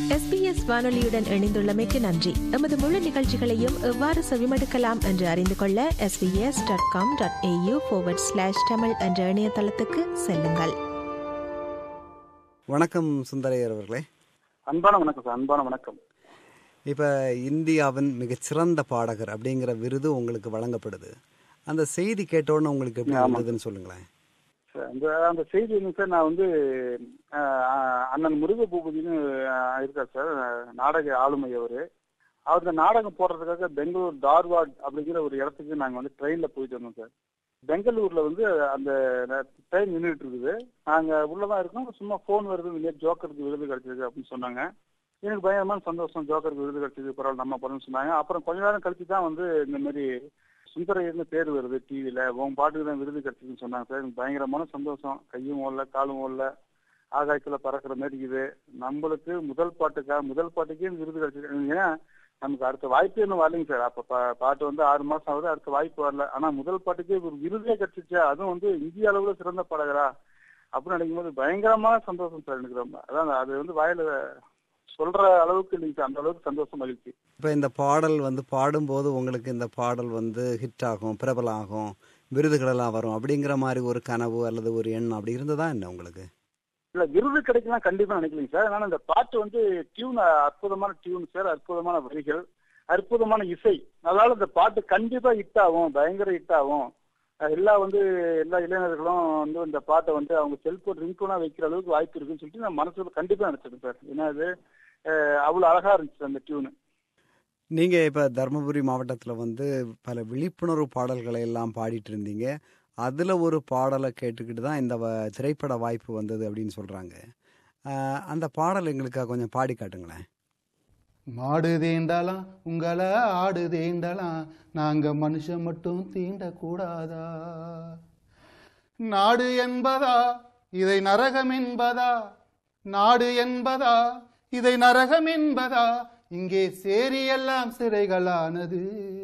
SBS வானொலியுடன் இணைந்துள்ளமைக்கு நன்றி எமது முழு நிகழ்ச்சிகளையும் எவ்வாறு செவிமடுக்கலாம் என்று அறிந்து கொள்ள S B S dot com dot A U slash Tamil என்ற இணையதளத்துக்கு செல்லுங்கள் வணக்கம் சுந்தரையர் அவர்களே அன்பான வணக்கம் சார் அன்பான வணக்கம் இப்போ இந்தியாவின் மிகச்சிறந்த பாடகர் அப்படிங்கிற விருது உங்களுக்கு வழங்கப்படுது அந்த செய்தி கேட்டோன்னு உங்களுக்கு எப்படி இருந்ததுன்னு சொல்லுங்களேன் சார், அந்த அந்த செய்தி வந்து சார் நான் வந்து ஆஹ், அண்ணன் முருக பூபதினு ஆஹ், இருக்கார் சார் நாடக ஆளுமை அவரு அவர் இந்த நாடகம் போடுறதுக்காக பெங்களூர் தார்வாட் அப்படிங்கிற ஒரு இடத்துக்கு நாங்க வந்து ட்ரெயின்ல போயிட்டு வந்தோம் சார் பெங்களூர்ல வந்து அந்த ட்ரெயின் நின்றுட்டு இருக்குது நாங்க உள்ளதான் இருக்கோம் சும்மா ஃபோன் வருது இந்த மாதிரி ஜோக்கருக்கு விருது கிடைச்சிருக்கு அப்படின்னு சொன்னாங்க எனக்கு பயங்கரமான சந்தோஷம் ஜோக்கருக்கு விருது கிடைச்சது பரவாயில்ல நம்ம போறோம்னு சொன்னாங்க அப்புறம் கொஞ்ச நேரம் கழிச்சு தான் வந்து இந்த மாதிரி சுந்தரையர்னு பேர் வருது டிவியில உன் பாட்டுக்கு தான் விருது கிடைச்சதுன்னு சொன்னாங்க சார் எனக்கு பயங்கரமான சந்தோஷம் கையும் ஓடல காலும் ஓடல ஆகாயத்துல பறக்கிற மாதிரி இருக்குது நம்மளுக்கு முதல் பாட்டுக்கா முதல் பாட்டுக்கே இந்த விருது கிடைச்சிருக்கு ஏன்னா நமக்கு அடுத்த வாய்ப்பு இன்னும் வரலைங்க சார் அப்ப பா- பாட்டு வந்து ஆறு மாசம் ஆகுது அடுத்த வாய்ப்பு வரல ஆனா முதல் பாட்டுக்கே ஒரு விருதே கிடைச்சிச்சா அதுவும் வந்து இந்திய அளவுல சிறந்த பாடகரா அப்படின்னு நினைக்கும் போது பயங்கரமான சந்தோஷம் சார் எனக்கு ரொம்ப அதான் அது வந்து வாயில சொல்ற அளவுக்கு இல்லைங்க சார் அந்த அளவுக்கு சந்தோஷம் மகிழ்ச்சி இப்போ இந்த பாடல் வந்து பாடும்போது உங்களுக்கு இந்த பாடல் வந்து ஹிட் ஆகும் பிரபலம் ஆகும் விருதுகளெல்லாம் வரும் அப்படிங்கிற மாதிரி ஒரு கனவு அல்லது ஒரு எண்ணம் அப்படி இருந்ததா என்ன உங்களுக்கு இல்ல விருது கிடைக்கலாம் கண்டிப்பா நினைக்கலைங்க சார் ஆனா இந்த பாட்டு வந்து டியூன் அற்புதமான டியூன் சார் அற்புதமான வரிகள் அற்புதமான இசை அதனால இந்த பாட்டு கண்டிப்பா ஹிட் ஆகும் பயங்கர ஹிட் ஆகும் அஹ் எல்லா வந்து எல்லா இளைஞர்களும் வந்து இந்த பாட்டை வந்து அவங்க செல்போன் ரிங்டோனா வைக்கிற அளவுக்கு வாய்ப்பு இருக்குன்னு சொல்லிட்டு நான் மனசுல கண்டிப்பா நினைச்சிருக்கேன் சார் ஏன்னா அது அஹ் அவ்வளவு அழகா இருந்துச்சு அந்த டியூனு நீங்க இப்ப தருமபுரி மாவட்டத்துல வந்து பல விழிப்புணர்வு பாடல்களை எல்லாம் பாடிட்டு இருந்தீங்க அதுல ஒரு பாடலை கேட்டுக்கிட்டு தான் இந்த வ- திரைப்பட வாய்ப்பு வந்தது அப்படின்னு சொல்றாங்க ஆஹ் அந்த பாடல் எங்களுக்காக கொஞ்சம் பாடி காட்டுங்களேன் மாடு தீண்டலாம் உங்களை ஆடு தீண்டலாம் நாங்க மனுஷன் மட்டும் தீண்டக்கூடாதா நாடு என்பதா இதை நரகம் என்பதா நாடு என்பதா இதை நரகம் என்பதா இங்கே சேரி எல்லாம் சிறைகளானது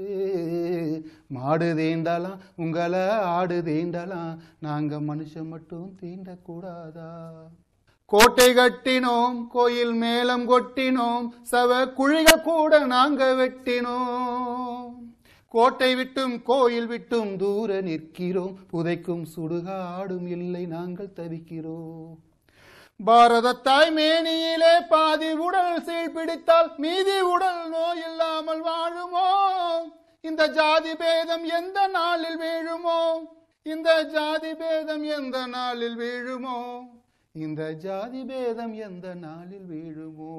மாடு தீண்டலாம் உங்களை ஆடு தீண்டலாம் நாங்க மனுஷன் மட்டும் தீண்டக்கூடாதா கோட்டை கட்டினோம் கோயில் மேலம் கொட்டினோம் சவ குழிகள் கூட நாங்க வெட்டினோம் கோட்டை விட்டும் கோயில் விட்டும் தூர நிற்கிறோம் புதைக்கும் சுடுகாடும் இல்லை நாங்கள் தவிக்கிறோம் பாரத தாய் மேனியிலே பாதி உடல் சீழ் பிடித்தால் மீதி உடல் நோய் இல்லாமல் வாழுமோ இந்த ஜாதி பேதம் எந்த நாளில் வீழுமோ இந்த ஜாதி பேதம் எந்த நாளில் வீழுமோ இந்த ஜாதி பேதம் எந்த நாளில் வீழுமோ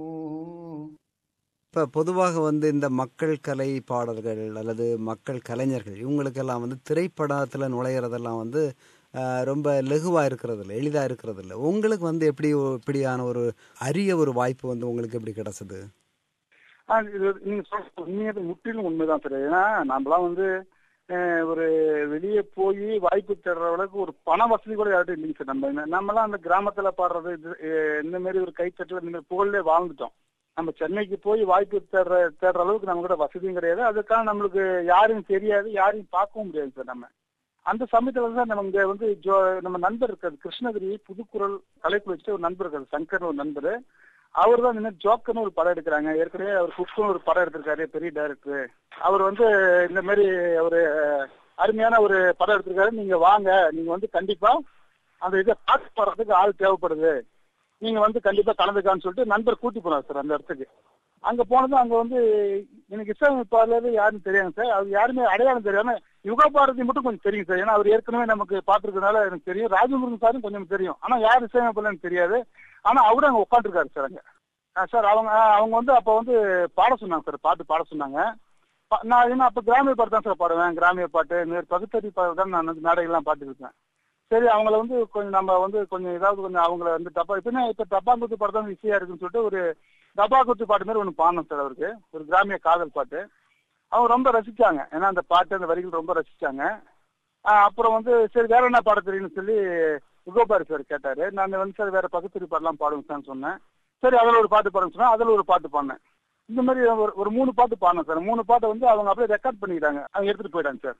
இப்போ பொதுவாக வந்து இந்த மக்கள் கலை பாடல்கள் அல்லது மக்கள் கலைஞர்கள் இவங்களுக்கெல்லாம் வந்து திரைப்படத்தில் நுழையிறதெல்லாம் வந்து ஆஹ், ரொம்ப லெகுவாக இருக்கிறது இல்லை எளிதாக இருக்கிறது இல்லை உங்களுக்கு வந்து எப்படி ஒரு- இப்படியான ஒரு அரிய ஒரு வாய்ப்பு வந்து உங்களுக்கு எப்படி கிடைச்சது ஆ, இது நீங்க சொல்றது உண்மையாக முற்றிலும் உண்மைதான் சார் ஏன்னா நம்மளாம் வந்து அஹ், ஒரு வெளியே போய் வாய்ப்பு தேடுற அளவுக்கு ஒரு பண வசதி கூட யார்ட்டும் இல்லைங்க சார் நம்ம நம்மலாம் அந்த கிராமத்துல பாடுறது இது, அஹ், இந்த மாதிரி ஒரு கைத்தட்டல இந்த மாதிரி புகழ்லே வாழ்ந்துட்டோம் நம்ம சென்னைக்கு போய் வாய்ப்பு தேடுற தேடுற அளவுக்கு நம்ம கூட வசதியும் கிடையாது அதுக்காக நம்மளுக்கு யாரும் தெரியாது யாரையும் பார்க்கவும் முடியாது சார் நம்ம அந்த சமயத்துல தான் நம்ம இங்க வந்து ஜோ நம்ம நண்பர் இருக்காரு கிருஷ்ணகிரி புதுக்குரல் கலைக்குழு வச்சுட்டு ஒரு நண்பர் இருக்காரு சங்கர் ஒரு நண்பர் அவர் தான் இந்த மாதிரி ஜோக்கர்னு ஒரு படம் எடுக்கிறாங்க ஏற்கனவே அவர் குக்கும் ஒரு படம் எடுத்திருக்காரு பெரிய டைரக்டர் அவர் வந்து இந்த மாதிரி ஒரு அருமையான ஒரு படம் எடுத்திருக்காரு நீங்க வாங்க நீங்க வந்து கண்டிப்பா அந்த இதை பார்த்து போறதுக்கு ஆள் தேவைப்படுது நீங்க வந்து கண்டிப்பா கலந்துக்கான்னு சொல்லிட்டு நண்பர் கூட்டி போனார் சார் அந்த இடத்துக்கு அங்க போனதும் அங்க வந்து எனக்கு இசையமைப்பாளர் யாருன்னு தெரியாங்க சார் அவர் யாருமே அடையாளம் தெரியாம யுகா பாரதி மட்டும் கொஞ்சம் தெரியும் சார் ஏன்னா அவர் ஏற்கனவே நமக்கு பார்த்துருக்கனால எனக்கு தெரியும் ராஜமுருகன் சாரும் கொஞ்சம் தெரியும் ஆனா யார் இசையமைப்பாளர் எனக்கு தெரியாது ஆனா அவரும் அங்க உட்காந்துருக்காரு சார் அங்க ஆ, சார் அவங்க ஆ, அவங்க வந்து அப்ப வந்து பாட சொன்னாங்க சார் பாட்டு பாட சொன்னாங்க ப- நான் என்ன அப்ப கிராமிய பாட்டு தான் சார் பாடுவேன் கிராமிய பாட்டு இந்த மாதிரி பகுத்தறி பாட்டு தான் நான் வந்து மேடைகள்லாம் பாட்டு இருக்கேன் சரி அவங்கள வந்து கொஞ்சம் நம்ம வந்து கொஞ்சம் ஏதாவது கொஞ்சம் அவங்கள வந்து டப்பா இப்ப இப்ப டப்பா குத்து பாட்டு தான் ஈஸியா இருக்குன்னு சொல்லிட்டு ஒரு டப்பா குத்து பாட்டு மாதிரி ஒன்று பாடணும் சார் அவருக்கு ஒரு கிராமிய காதல் பாட்டு அவங்க ரொம்ப ரசிச்சாங்க ஏன்னா அந்த பாட்டு அந்த வரிகள் ரொம்ப ரசிச்சாங்க ஆஹ் அப்புறம் வந்து சரி வேற என்ன பாட தெரியும்னு சொல்லி யுகோபாரி சார் கேட்டாரு நான் வந்து சார் வேற பகுத்தறி பாடலாம் பாடுங்க சார்னு சொன்னேன் சரி அதில் ஒரு பாட்டு பாடுங்க சொன்னா அதில் ஒரு பாட்டு பாடினேன் இந்த மாதிரி ஒரு ஒரு மூணு பாட்டு பாடினேன் சார் மூணு பாட்டை வந்து அவங்க அப்படியே ரெக்கார்ட் பண்ணிக்கிட்டாங்க அவங்க எடுத்துட்டு போயிட்டாங்க சார்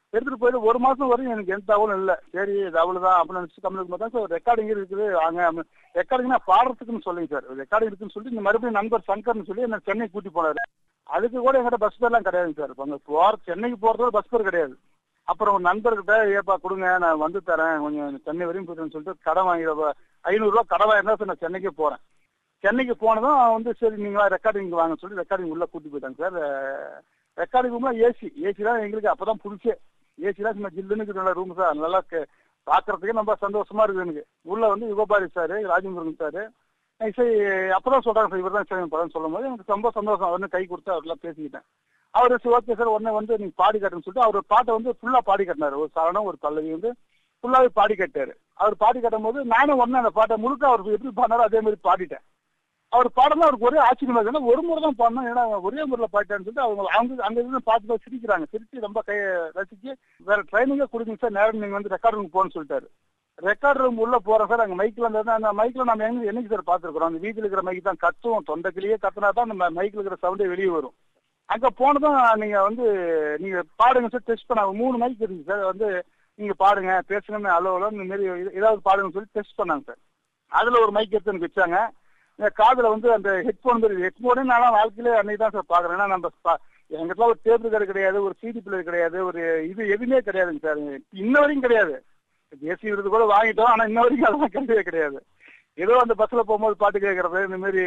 எடுத்துட்டு போயிட்டு ஒரு மாசம் வரையும் எனக்கு எந்த தகவலும் இல்லை சரி இது அவ்வளவுதான் அப்படின்னு நினைச்சு கம்மியாக பார்த்தா சார் ரெக்கார்டிங் இருக்குது வாங்க ரெக்கார்டிங்னா பாடுறதுக்குன்னு சொல்லுங்க சார் ரெக்கார்டிங் இருக்குன்னு சொல்லிட்டு இந்த மறுபடியும் நண்பர் சங்கர்னு சொல்லி என்ன சென்னை கூட்டி போனாரு அதுக்கு கூட எங்கிட்ட பஸ் பேர்லாம் கிடையாதுங்க சார் இப்போ அங்கே போற சென்னைக்கு போறதோட பஸ் பேர் கிடையாது அப்புறம் ஒரு நண்பர்கிட்ட ஏப்பா கொடுங்க நான் வந்து தரேன் கொஞ்சம் சென்னை வரையும் போயிட்டுன்னு சொல்லிட்டு கடன் வாங்கி ஐநூறுரூவா கடன் வாங்கினா சார் நான் சென்னைக்கே போறேன் சென்னைக்கு போனதும் அவன் வந்து சரி நீங்க ரெக்கார்டிங் வாங்க சொல்லி ரெக்கார்டிங் உள்ள கூட்டி போயிட்டாங்க சார் ரெக்கார்டிங் ரூம்லாம் ஏசி ஏசி தான் எங்களுக்கு அப்பதான் புதுசே ஏசி தான் சும்மா ஜில்லுன்னு இருக்குது நல்ல ரூம் சார் நல்லா இருக்கு பாக்குறதுக்கே ரொம்ப சந்தோஷமா இருக்குது எனக்கு உள்ள வந்து யுகபாரி சார் ராஜேந்திரன் சார் இசை அப்பதான் சொல்றாங்க சார் இவர் தான் இசை படம் சொல்லும் போது எனக்கு ரொம்ப சந்தோஷம் அவரு கை கொடுத்து அவர்லாம் பேசிக்கிட்டேன் அவர் ஓகே சார் உடனே வந்து நீங்க பாடி காட்டுன்னு சொல்லிட்டு அவர் பாட்டை வந்து ஃபுல்லா பாடி காட்டினாரு ஒரு சரணம் ஒரு பல்லவி வந்து ஃபுல்லாவே பாடி கட்டாரு அவர் பாடி கட்டும் போது நானும் உடனே அந்த பாட்டை முழுக்க அவர் எப்படி பாடினாரோ அதே மாதிரி பாடிட்டேன் அவர் பாடலாம் அவருக்கு ஒரே ஆச்சரியமா இருக்கு ஏன்னா ஒரு முறை தான் பாடணும் ஏன்னா ஒரே முறையில் பாடிட்டான்னு சொல்லிட்டு அவங்க அவங்க அங்க இருந்து பார்த்து சிரிக்கிறாங்க சிரிச்சு ரொம்ப கை ரசிச்சு வேற ட்ரைனிங்கே கொடுங்க சார் நேரம் நீங்க வந்து ரெக்கார்ட் ரூம் போகணும்னு சொல்லிட்டாரு ரெக்கார்ட் ரூம் உள்ள போறோம் சார் அங்க மைக்ல இருந்தா அந்த மைக்ல நம்ம எங்க என்னைக்கு சார் பாத்துருக்கோம் அந்த வீட்டுல இருக்கிற மைக் தான் கத்துவோம் தொண்டைக்கிலேயே கத்துனா தான் நம்ம மைக்ல இருக்கிற சவுண்டே வெளியே வரும் அங்க போனதும் நீங்க வந்து நீங்க பாடுங்க சார் டெஸ்ட் பண்ணாங்க மூணு மைக் இருந்துச்சு சார் வந்து நீங்க பாடுங்க பேசுங்கன்னு அலோ அலோ இந்த மாதிரி ஏதாவது பாடுங்கன்னு சொல்லி டெஸ்ட் பண்ணாங்க சார் அதுல ஒரு மைக் எடுத்து எனக்கு வச்சாங்க காதுல வந்து அந்த ஹெட்போன் மாதிரி ஹெட்போனே நான் வாழ்க்கையில அன்னைக்கு தான் சார் பாக்குறேன் ஏன்னா நம்ம எங்கிட்ட ஒரு டேப் ரெக்கார்டு கிடையாது ஒரு சிடி பிளேயர் கிடையாது ஒரு இது எதுவுமே கிடையாதுங்க சார் இன்ன வரைக்கும் கிடையாது தேசிய விருது கூட வாங்கிட்டோம் ஆனா இன்ன வரைக்கும் அதெல்லாம் கிடையவே கிடையாது ஏதோ அந்த பஸ்ல போகும்போது பாட்டு கேட்கறது இந்த மாதிரி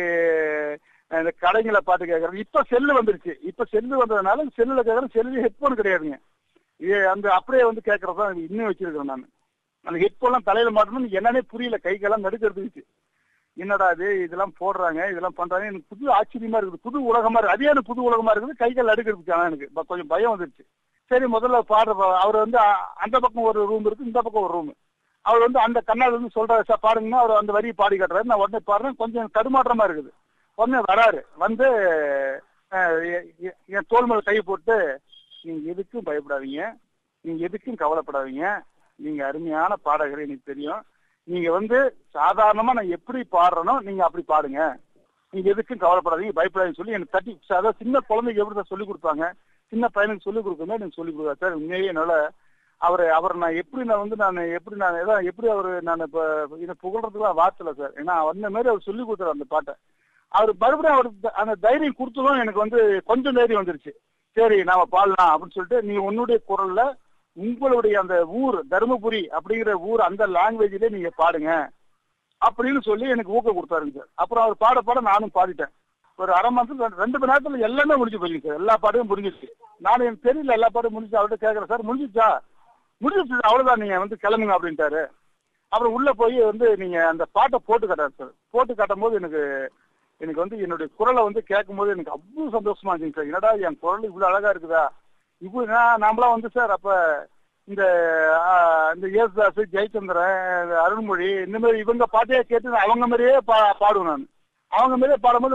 இந்த கடைங்களை பாட்டு கேட்கறது இப்ப செல்லு வந்துருச்சு இப்ப செல்லு வந்ததுனால செல்லுல கேட்கறது செல்லு ஹெட்போன் கிடையாதுங்க இது அந்த அப்படியே வந்து கேட்கறதா இன்னும் வச்சிருக்கிறேன் நான் அந்த ஹெட்போன்லாம் தலையில மாட்டணும் என்னன்னே புரியல கைக்கெல்லாம் நடுக்கிறதுக்கு என்னடா இது இதெல்லாம் போடுறாங்க இதெல்லாம் பண்றாங்க எனக்கு புது ஆச்சரியமா இருக்குது புது உலகமா இருக்கு அதே எனக்கு புது உலகமா இருக்குது கைகள் அடுக்கிறதுக்கு ஆனா எனக்கு கொஞ்சம் பயம் வந்துருச்சு சரி முதல்ல பாடுற அவர் வந்து அந்த பக்கம் ஒரு ரூம் இருக்கு இந்த பக்கம் ஒரு ரூம் அவர் வந்து அந்த கண்ணால் வந்து சொல்றாரு சார் பாடுங்கன்னா அவர் அந்த வரியை பாடி காட்டுறாரு நான் உடனே பாடுறேன் கொஞ்சம் தடுமாற்றமா இருக்குது உடனே வராரு வந்து என் தோல் மேல கை போட்டு நீங்க எதுக்கும் பயப்படாதீங்க நீங்க எதுக்கும் கவலைப்படாதீங்க நீங்க அருமையான பாடகர் எனக்கு தெரியும் நீங்க வந்து சாதாரணமா நான் எப்படி பாடுறனோ நீங்க அப்படி பாடுங்க நீங்க எதுக்கும் கவலைப்படாதீங்க பயப்படாதீங்க சொல்லி எனக்கு தட்டி அதாவது சின்ன குழந்தைக்கு எப்படி சொல்லி கொடுப்பாங்க சின்ன பையனுக்கு சொல்லி கொடுக்கணும் எனக்கு சொல்லி கொடுக்குறா சார் உண்மையே என்னால அவரை அவர் நான் எப்படி நான் வந்து நான் எப்படி நான் ஏதாவது எப்படி அவர் நான் இப்ப இதை புகழ்றதுக்குலாம் வார்த்தை சார் ஏன்னா அந்த மாதிரி அவர் சொல்லி கொடுத்தாரு அந்த பாட்டை அவர் மறுபடியும் அவருக்கு அந்த தைரியம் கொடுத்ததும் எனக்கு வந்து கொஞ்சம் தைரியம் வந்துருச்சு சரி நாம பாடலாம் அப்படின்னு சொல்லிட்டு நீ உன்னுடைய குரல்ல உங்களுடைய அந்த ஊர் தருமபுரி அப்படிங்கிற ஊர் அந்த லாங்குவேஜ்ல நீங்க பாடுங்க அப்படின்னு சொல்லி எனக்கு ஊக்கம் கொடுத்தாருங்க சார் அப்புறம் அவர் பாட பாட நானும் பாடிட்டேன் ஒரு அரை மாசம் ரெண்டு மணி நேரத்துல எல்லாமே முடிஞ்சு போயிருக்கு சார் எல்லா பாட்டும் முடிஞ்சிச்சு நானும் எனக்கு தெரியல எல்லா பாட்டும் முடிஞ்சு அவர்கிட்ட கேட்கறேன் சார் முடிஞ்சிச்சா முடிஞ்சிச்சு அவ்வளவுதான் நீங்க வந்து கிளம்புங்க அப்படின்ட்டாரு அப்புறம் உள்ள போய் வந்து நீங்க அந்த பாட்டை போட்டு காட்டாரு சார் போட்டு காட்டும் போது எனக்கு எனக்கு வந்து என்னுடைய குரலை வந்து கேட்கும் போது எனக்கு அவ்வளவு சந்தோஷமா இருந்துச்சு சார் என்னடா என் குரல் இவ்வளவு அழகா இருக்குதா இப்போ நாமளாம் வந்து சார் அப்ப இந்த இந்த ஏசுதாஸ் ஜெயச்சந்திரன் அருண்மொழி இந்த மாதிரி இவங்க பாட்டையே கேட்டு அவங்க மாதிரியே பா பாடுவேன் நான் அவங்க மாதிரியே பாடும்போது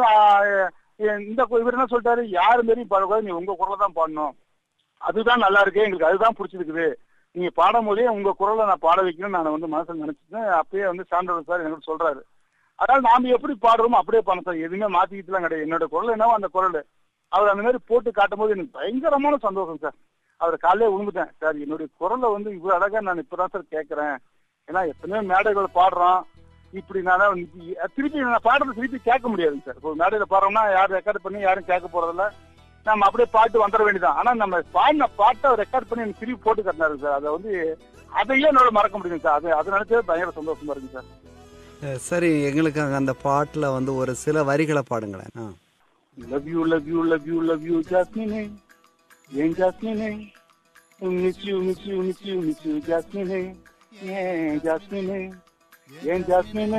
இந்த இவர் என்ன சொல்லிட்டாரு யாரு மாரியும் பாடக்கூடாது நீ உங்க குரலை தான் பாடணும் அதுதான் நல்லா இருக்கு எங்களுக்கு அதுதான் பிடிச்சிருக்குது நீங்க பாடும் போதே உங்க குரலை நான் பாட வைக்கணும்னு நான் வந்து மனசுல நினைச்சிட்டேன் அப்பயே வந்து சான்றவர் சார் எனக்கு சொல்றாரு அதனால நாம எப்படி பாடுறோமோ அப்படியே பண்ண சார் எதுவுமே மாத்திக்கிட்டுலாம் கிடையாது என்னோட குரல் என்னவோ அந்த குரல் அவர் அந்த மாதிரி போட்டு காட்டும் போது எனக்கு பயங்கரமான சந்தோஷம் சார் அவர் காலையிலே உழுந்துட்டேன் சார் என்னுடைய குரலை வந்து இவ்வளவு அழகா நான் இப்பதான் சார் கேட்கறேன் ஏன்னா எத்தனையோ மேடைகள் பாடுறோம் இப்படி நான் திருப்பி நான் பாடுறது திருப்பி கேட்க முடியாதுங்க சார் ஒரு மேடையில பாடுறோம்னா யாரும் ரெக்கார்ட் பண்ணி யாரும் கேட்க போறதில்ல நம்ம அப்படியே பாட்டு வந்துட வேண்டியதான் ஆனா நம்ம பாடின பாட்டை ரெக்கார்ட் பண்ணி எனக்கு திருப்பி போட்டு கட்டினாரு சார் அதை வந்து அதையே என்னால மறக்க முடியும் சார் அது அது நினைச்சே பயங்கர சந்தோஷமா இருக்கு சார் சரி எங்களுக்கு அந்த பாட்டுல வந்து ஒரு சில வரிகளை பாடுங்களேன் love you love you love you love you ஜாஸ்மினே ஏன் ஜாஸ்மினே miss you miss you miss you miss you ஜாஸ்மினே ஏன் ஜாஸ்மினே ஏன் ஜாஸ்மினே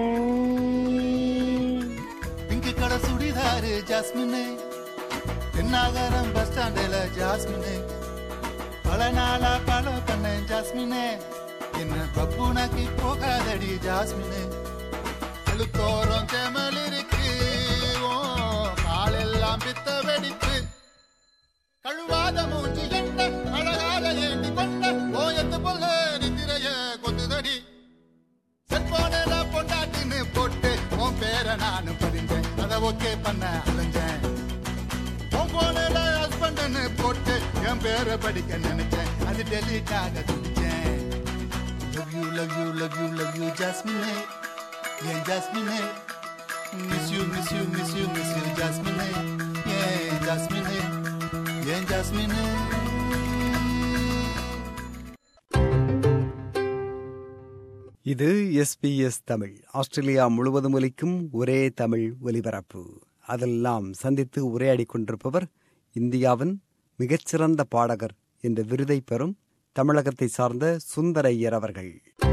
பிங்க் கடை சுடிதாரு ஜாஸ்மினே தென்னாகரம் பஸ் ஸ்டாண்டில் ஜாஸ்மினே பல நாளா பல பண்ணேன் ஜாஸ்மினே என்ன பப்புனாக்கி போகாதடி ஜாஸ்மினே எழுத்தோரம் தேமல் இருக்கு ஓ காலெல்லாம் பித்த வெடிப்பு கழுவாத மூஞ்சி எட்ட அழகாத ஏண்டி கொண்ட ஓயத்து பொல்ல நித்திரைய கொத்துதடி செல்போனில் பொண்டாட்டின்னு போட்டு உன் பேரை நானும் பதிஞ்சேன் அதை ஓகே பண்ண அலைஞ்சேன் உன் போனில் ஹஸ்பண்ட் சுந்தர்னு போட்டு என் பேரை படிக்க நினைச்சேன் அது டெலிட் ஆக துடிச்சேன் love you love you love you love you ஜாஸ்மினே என் ஜாஸ்மினே miss you miss you miss you miss you ஜாஸ்மினே ஏன் ஜாஸ்மினே ஏன் ஜாஸ்மினே இது எஸ்பிஎஸ் தமிழ் ஆஸ்திரேலியா முழுவதும் ஒலிக்கும் ஒரே தமிழ் ஒலிபரப்பு அதெல்லாம் சந்தித்து உரையாடிக் கொண்டிருப்பவர் இந்தியாவின் மிகச்சிறந்த பாடகர் என்ற விருதை பெறும் தமிழகத்தை சார்ந்த சுந்தரையர் அவர்கள்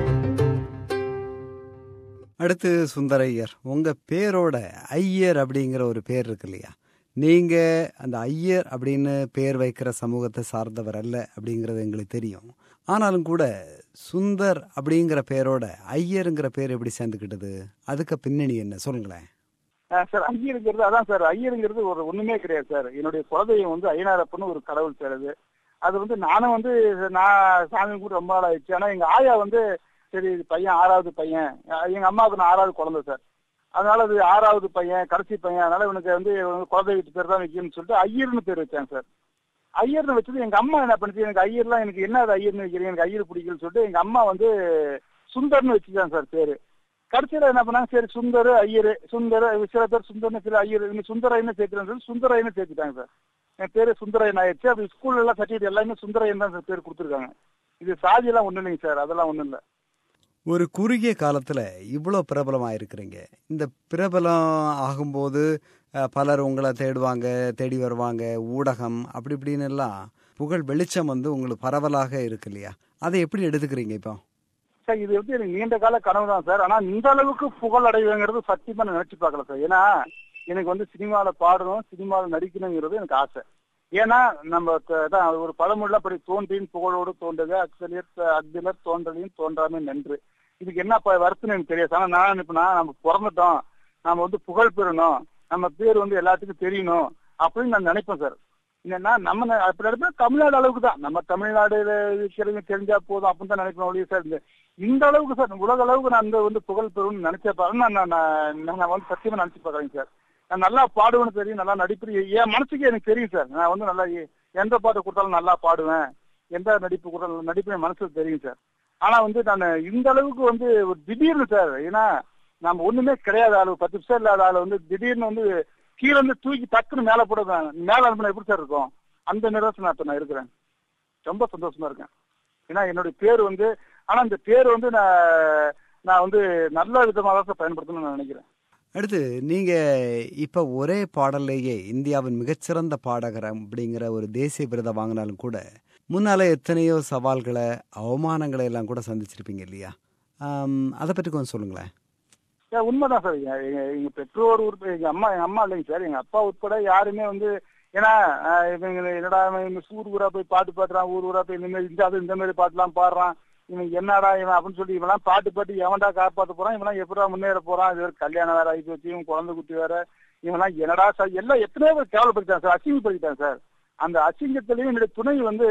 அடுத்து சுந்தரையர் உங்க பேரோட ஐயர் அப்படிங்கிற ஒரு பேர் இருக்கு இல்லையா நீங்க அந்த ஐயர் அப்படின்னு பேர் வைக்கிற சமூகத்தை சார்ந்தவர் அல்ல அப்படிங்கிறது எங்களுக்கு தெரியும் ஆனாலும் கூட சுந்தர் அப்படிங்கிற பேரோட ஐயருங்கிற பேர் எப்படி சேர்ந்துக்கிட்டது அதுக்கு பின்னணி என்ன சொல்லுங்களேன் ஆ, சார் ஐயருங்கிறது அதான் சார் ஐயருங்கிறது ஒரு ஒண்ணுமே கிடையாது சார் என்னுடைய குலதெய்வம் வந்து ஐநாரப்பன்னு ஒரு கடவுள் சார் அது அது வந்து நானும் வந்து நான் சாமி கூட ரொம்ப நாள் ஆயிடுச்சு ஆனா எங்க ஆயா வந்து சரி இது பையன் ஆறாவது பையன் அஹ் எங்க அம்மாவுக்கு நான் ஆறாவது குழந்தை சார் அதனால அது ஆறாவது பையன் கடைசி பையன் அதனால இவனுக்கு வந்து குலதெய்வத்து பேர் தான் வைக்கணும்னு சொல்லிட்டு ஐயர்னு பேர் வச்சாங்க சார் ஐயர்னு வச்சது எங்க அம்மா என்ன பண்ணுச்சு எனக்கு ஐயர்லாம் எனக்கு என்ன அது ஐயர்னு வைக்கிறீங்க எனக்கு ஐயர் பிடிக்கலன்னு சொல்லிட்டு எங்க அம்மா வந்து சுந்தர்னு வச்சுட்டாங்க சார் பேரு கடைசியில என்ன பண்ணாங்க சரி சுந்தர் ஐயர் சுந்தர் சில பேர் சுந்தர்னு சில ஐயர் இன்னும் சுந்தரைன்னு சேர்க்கிறேன்னு சொல்லி சுந்தரைன்னு சேர்த்துட்டாங்க சார் என் பேரு சுந்தரையன் ஆயிடுச்சு அப்படி ஸ்கூல்ல எல்லாம் சர்டிஃபிகேட் எல்லாமே சுந்தரையன் தான் சார் பேர் கொடுத்துருக்காங்க இது சாதி எல்லாம் ஒண்ணு இல்லைங்க சார் அதெல்லாம் ஒண்ணும் இல்லை ஒரு குறுகிய காலத்துல இவ்வளோ பிரபலமாக இருக்கிறீங்க இந்த பிரபலம் ஆகும்போது அஹ், பலர் உங்களை தேடுவாங்க தேடி வருவாங்க ஊடகம் அப்படி இப்படின்னு எல்லாம் புகழ் வெளிச்சம் வந்து உங்களுக்கு பரவலாக இருக்கு இல்லையா அதை எப்படி எடுத்துக்கிறீங்க இப்போ சார் இது வந்து எனக்கு நீண்ட கால கனவு தான் சார் ஆனா இந்த அளவுக்கு புகழ் அடைவேங்கிறது சத்தியமா நான் நினைச்சு பார்க்கல சார் ஏன்னா எனக்கு வந்து சினிமாவில் பாடணும் சினிமாவில் நடிக்கணுங்கிறது எனக்கு ஆசை ஏன்னா நம்ம த- தான் ஒரு பழமொழில அப்படி தோன்றின் புகழோடு தோன்றுக அக்சலியர் அக்திலர் தோன்றலையும் தோன்றாமே நன்று இதுக்கு என்ன ப- வருத்தம்னு எனக்கு தெரியாது ஆனா நான் நினைப்பேன்னா நம்ம பிறந்துட்டோம் நம்ம வந்து புகழ் பெறணும் நம்ம பேர் வந்து எல்லாத்துக்கும் தெரியணும் அப்படின்னு நான் நினைப்பேன் சார் என்னன்னா நம்ம ந- அப்படி நினைப்பா தமிழ்நாடு அளவுக்கு தான் நம்ம தமிழ்நாடுல இருக்கிறவங்க தெரிஞ்சா போதும் அப்படின்னு தான் நினைப்பேன் ஒழிய சார் இந்த இந்த அளவுக்கு சார் உலக அளவுக்கு நான் இந்த வந்து புகழ் பெறும்னு நினைச்ச பாருங்க நான் நான் நான் நான் வந்து சத்தியமா நினைச்சு பாக்குறேங்க சார் நான் நல்லா பாடுவேன்னு தெரியும் நல்லா நடிப்பு என் மனசுக்கு எனக்கு தெரியும் சார் நான் வந்து நல்லா எ- எந்த பாட்டு கொடுத்தாலும் நல்லா பாடுவேன் எந்த நடிப்பு கொடுத்தாலும் நடிப்பு என் மனசுக்கு தெரியும் சார் ஆனா வந்து நான் இந்த அளவுக்கு வந்து ஒரு திடீர்னு சார் ஏன்னா நம்ம ஒண்ணுமே கிடையாத ஆளு பத்து நிமிஷம் இல்லாத ஆளு வந்து திடீர்னு வந்து கீழே இருந்து தூக்கி டக்குன்னு மேல போடுவேன் மேல அனுப்பினா எப்படி சார் இருக்கும் அந்த நிறத்துல நான் இப்ப நான் இருக்கிறேன் ரொம்ப சந்தோஷமா இருக்கேன் ஏன்னா என்னுடைய பேர் வந்து ஆனா இந்த பேர் வந்து நான் நான் வந்து நல்ல விதமாக தான் சார் பயன்படுத்தணும்னு நான் நினைக்கிறேன் அடுத்து நீங்க இப்ப ஒரே பாடல்லையே இந்தியாவின் மிகச்சிறந்த பாடகர் அப்படிங்கிற ஒரு தேசிய விருதை வாங்கினாலும் கூட முன்னால எத்தனையோ சவால்களை அவமானங்களை எல்லாம் கூட சந்திச்சிருப்பீங்க இல்லையா ஆம், அதை பற்றி கொஞ்சம் சொல்லுங்களேன் ஏன் உண்மைதான் சார் எங்க- எங்க எங்க பெற்றோர் உட்பட எங்க அம்மா எங்க அம்மா இல்லைங்க சார் எங்க அப்பா உட்பட யாருமே வந்து ஏன்னா ஆஹ், இவங்க என்னடா இவன் இவங்க ஊர் ஊரா போய் பாட்டு பாடுறான் ஊர் ஊரா போய் இந்த மாதிரி இந்த அது இந்த மாதிரி பாட்டுலாம் பாடுறான் இவன் என்னடா இவன் அப்படின்னு சொல்லி இவெல்லாம் பாட்டு பாட்டு எவன்டா காப்பாத்த போறான் இவெல்லாம் எப்படா முன்னேற போறான் இது வேற கல்யாணம் வேற ஆகி போச்சு இவன் குழந்தை குட்டி வேற இவெல்லாம் என்னடா சார் எல்லாம் எத்தனையோ பேர் கேவலப்படுத்திட்டாங்க சார் அசிங்கப்படுத்திட்டாங்க சார் அந்த அசிங்கத்திலையும் என்னுடைய துணை வந்து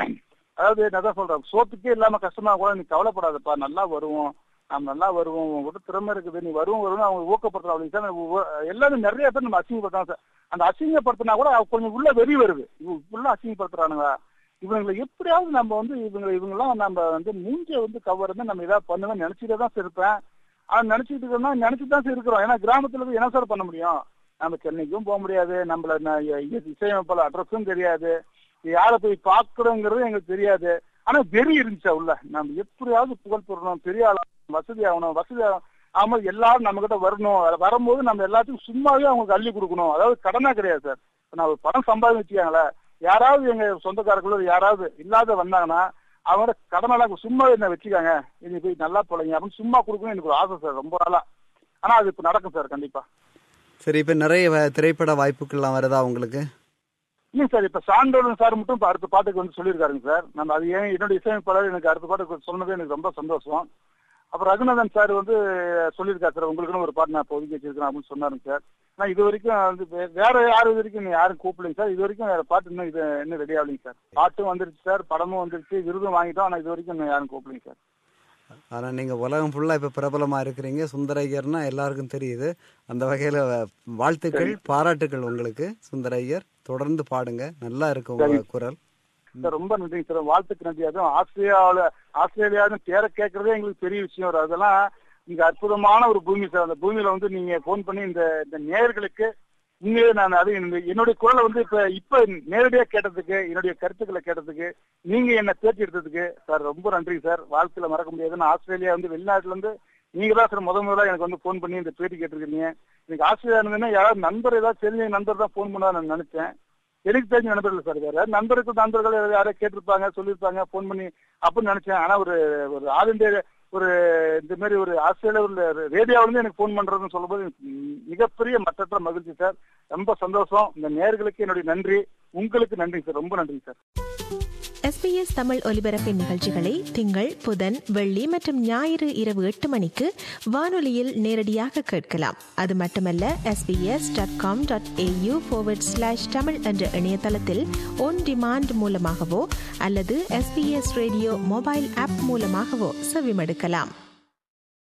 அதாவது நான் தான் சொல்றேன் சோத்துக்கே இல்லாம கஷ்டமா கூட நீ கவலைப்படாதப்பா நல்லா வருவோம் நாம் நல்லா வருவோம் உங்ககிட்ட திறமை இருக்குது நீ வருவோம் வருவோம் அவங்க ஊக்கப்படுத்துறோம் அப்படின்னு சார் ஒ- எல்லாரும் நிறைய பேர் நம்ம அசிங்கப்படுத்தாங்க சார் அந்த அசிங்கப்படுத்தினா கூட அவ கொஞ்சம் உள்ள வெறி வருது இவங்க ஃபுல்லா அசிங்கப்படுத்துறானுங்க இவங்களை எப்படியாவது நம்ம வந்து இவங்க இவங்கெல்லாம் நம்ம வந்து மூஞ்ச வந்து கவர்ந்து நம்ம ஏதாவது பண்ணுவேன் நினைச்சிட்டே தான் சார் இருப்பேன் ஆனா நினைச்சிட்டு இருக்கோம்னா நினைச்சிட்டு தான் சார் இருக்கிறோம் ஏன்னா கிராமத்துல போய் என்ன சார் பண்ண முடியும் நம்ம சென்னைக்கும் போக முடியாது நம்மள ந- இ- இசையமைப்பாளர் அட்ரஸும் தெரியாது யாரை போய் பார்க்கறோங்கிறது எங்களுக்கு தெரியாது ஆனா வெறி இருந்துச்சா உள்ள நம்ம எப்படியாவது புகழ் பெறணும் பெரிய ஆளா வசதி ஆகணும் வசதி ஆகணும் ஆகும்போது எல்லாரும் நம்ம கிட்ட வரணும் அது வரும்போது நம்ம எல்லாத்துக்கும் சும்மாவே அவங்களுக்கு அள்ளி கொடுக்கணும் அதாவது கடனா கிடையாது சார் இப்ப நான் ஒரு பணம் சம்பாதிச்சு வச்சுக்காங்களேன் யாராவது எங்க சொந்தக்காரர்களோ யாராவது இல்லாத வந்தாங்கன்னா அவங்க கடனெல்லாம் சும்மா என்ன வச்சுக்காங்க இது போய் நல்லா போலங்க அப்படின்னு சும்மா கொடுக்கணும் எனக்கு ஒரு ஆசை சார் ரொம்ப நாளா ஆனா அது இப்ப நடக்கும் சார் கண்டிப்பா சரி இப்ப நிறைய வ- திரைப்பட வாய்ப்புகள்லாம் வருதா உங்களுக்கு இல்லைங்க சார் இப்ப சான்றோடன் சார் மட்டும் இப்ப அடுத்த பாட்டுக்கு வந்து சொல்லியிருக்காருங்க சார் நம்ம அது ஏன் என்னோட இசையமைப்பாளர் எனக்கு அடுத்த பாட்டுக்கு சொன்னது எனக்கு ரொம்ப சந்தோஷம் அப்புறம் ரகுநாதன் சார் வந்து சொல்லியிருக்காரு சார் உங்களுக்குன்னு ஒரு பாட்டு நான் இப்போ ஒதுக்கி வச்சிருக்கேன் அப்படின்னு சொன்னாருங்க சார் ஆனா இது வரைக்கும் வந்து வே- வேற யாரும் இது வரைக்கும் இன்னும் யாரும் கூப்பிடலைங்க சார் இது வரைக்கும் வேற பாட்டு இன்னும் இது இன்னும் ரெடி ஆகலைங்க சார் பாட்டும் வந்துருச்சு சார் படமும் வந்துருச்சு விருதும் வாங்கிட்டோம் ஆனா இது வரைக்கும் இன்னும் யாரும் கூப்பிடலைங்க சார் ஆனா நீங்க உலகம் ஃபுல்லா இப்ப பிரபலமா இருக்கிறீங்க சுந்தரையர்னா எல்லாருக்கும் தெரியுது அந்த வகையில வாழ்த்துக்கள் பாராட்டுகள் உங்களுக்கு சுந்தரையர் தொடர்ந்து பாடுங்க நல்லா இருக்கு உங்க குரல் சார் ரொம்ப நன்றிங்க சார் வாழ்த்துக்கு நன்றி அதுவும் ஆஸ்திரேலியாவில் ஆஸ்திரேலியாவுன்னு பேரை கேட்கறதே எங்களுக்கு பெரிய விஷயம் வரும் அதெல்லாம் இங்க அற்புதமான ஒரு பூமி சார் அந்த பூமியில வந்து நீங்க போன் பண்ணி இந்த இந்த நேயர்களுக்கு உண்மையிலே நான் அது இந்த- என்னுடைய குரலை வந்து இப்ப இப்ப நேரடியா கேட்டதுக்கு என்னுடைய கருத்துக்களை கேட்டதுக்கு நீங்க என்ன பேட்டி எடுத்ததுக்கு சார் ரொம்ப நன்றி சார் வாழ்க்கையில மறக்க முடியாது நான் ஆஸ்திரேலியா வந்து வெளிநாட்டுல இருந்து நீங்க தான் சார் முத முதல்ல எனக்கு வந்து ஃபோன் பண்ணி இந்த பேட்டி கேட்டிருக்கீங்க எனக்கு ஆஸ்திரேலியா இருந்ததுன்னா யாராவது நண்பர் ஏதாவது தெரிஞ்ச நண்பர் தான் ஃபோன் பண்ணா நான் நினைச்சேன் எனக்கு தெரிஞ்ச நண்பர்கள் சார் வேற நண்பருக்கு நண்பர்கள் யாரோ கேட்டிருப்பாங்க சொல்லியிருப்பாங்க ஃபோன் பண்ணி அப்படின்னு நினைச்சேன் ஆனா ஒரு ஒரு ஆல் இந்தியா ஒரு இந்த மாதிரி ஒரு ஆஸ்திரேலியா ரேடியோல இருந்து எனக்கு ஃபோன் பண்றதுன்னு சொல்லும்போது எனக்கு மிகப்பெரிய மற்றற்ற மகிழ்ச்சி சார் ரொம்ப சந்தோஷம் இந்த நேர்களுக்கு என்னுடைய நன்றி உங்களுக்கு நன்றி சார் ரொம்ப நன்றி சார் எஸ்பிஎஸ் தமிழ் ஒலிபரப்பின் நிகழ்ச்சிகளை திங்கள் புதன் வெள்ளி மற்றும் ஞாயிறு இரவு எட்டு மணிக்கு வானொலியில் நேரடியாக கேட்கலாம் அது மட்டுமல்ல S B S dot com dot A U slash Tamil என்ற இணையதளத்தில் ஒன் டிமாண்ட் மூலமாகவோ அல்லது எஸ்பிஎஸ் ரேடியோ மொபைல் ஆப் மூலமாகவோ செவிமடுக்கலாம்